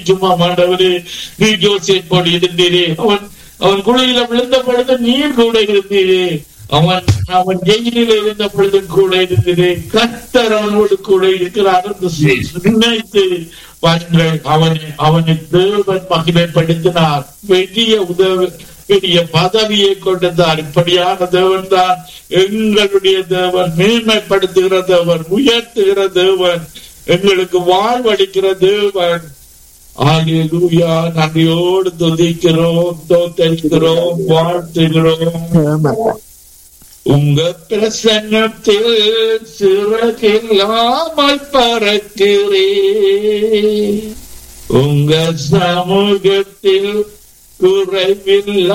சும்மா மாண்டவரே நீ யோசிப்போடு இருந்தீரே அவன் அவன் குழியில விழுந்த பொழுது நீர் கூட இருந்தீரே அவன் அவன் ஜெயிலில் இருந்த பொழுது கூட இருந்தது கத்தர் அவனோடு கூட இருக்கிறார் என்று நினைத்து பாருங்கள் அவனை அவனை தேவன் மகிமைப்படுத்தினார் பெரிய உதவி பெரிய பதவியை கொண்டிருந்தார் இப்படியான தேவன் தான் எங்களுடைய தேவன் மேன்மைப்படுத்துகிற தேவன் உயர்த்துகிற தேவன் எங்களுக்கு வாழ்வளிக்கிற தேவன் ஆகிய நன்றியோடு துதிக்கிறோம் தோத்தரிக்கிறோம் வாழ்த்துகிறோம் ஆமாப்பா உங்க பிரசன்னத்தில் சிறகில்லாமல் பறக்கிறே உங்க சமூகத்தில் குறைவில்லை